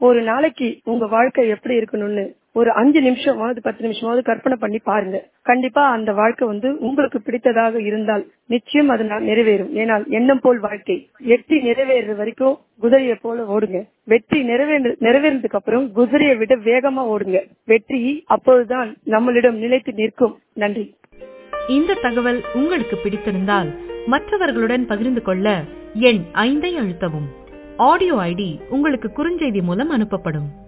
ஒரு நாளைக்கு உங்க வாழ்க்கை எப்படி இருக்கணும்னு ஒரு அஞ்சு நிமிஷமாவது பத்து நிமிஷமாவது கற்பனை பண்ணி பாருங்க கண்டிப்பா அந்த வாழ்க்கை வந்து உங்களுக்கு பிடித்ததாக இருந்தால் நிச்சயம் அது நா- நிறைவேறும் ஏனால் எண்ணம் போல் வாழ்க்கை வெற்றி நிறைவேற வரைக்கும் குதிரையை போல ஓடுங்க வெற்றி நிறைவேறு நிறைவேறதுக்கு அப்புறம் குதிரையை விட வேகமா ஓடுங்க வெற்றி அப்பொழுதுதான் நம்மளிடம் நிலைத்து நிற்கும் நன்றி இந்த தகவல் உங்களுக்கு பிடித்திருந்தால் மற்றவர்களுடன் பகிர்ந்து கொள்ள எண் ஐந்தை அழுத்தவும் ஆடியோ ஐடி உங்களுக்கு குறுஞ்செய்தி மூலம் அனுப்பப்படும்